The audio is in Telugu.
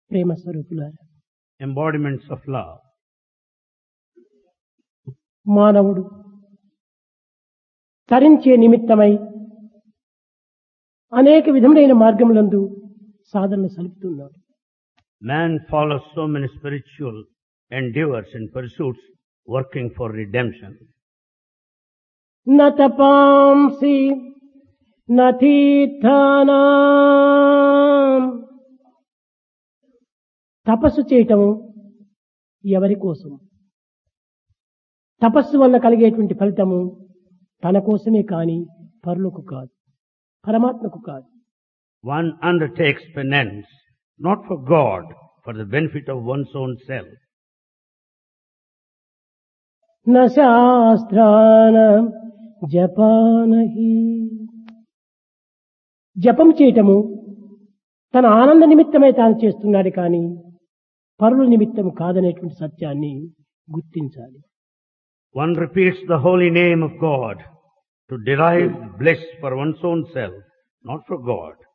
ప్రేమ స్వరూపులారా embodiments of love. మానవుడు తరించే నిమిత్తమై అనేక విధములైన మార్గములందు సాధనలు సలుపుతున్నాడు Man follows so many spiritual endeavors and pursuits working for redemption. న తపాంసి న తీర్థానా తపస్సు చేయటము ఎవరి కోసం తపస్సు వల్ల కలిగేటువంటి ఫలితము తన కోసమే కాని పరులకు కాదు పరమాత్మకు కాదు One undertakes penance not for God, for the benefit of one's own self. న శాస్త్రాన జపానహి జపం చేయటము తన ఆనంద నిమిత్తమై తాను చేస్తున్నాడు కానీ పరుల నిమిత్తం కాదనేటువంటి సత్యాన్ని గుర్తించాలి One repeats the holy name of God to derive bliss for one's own self, not for God.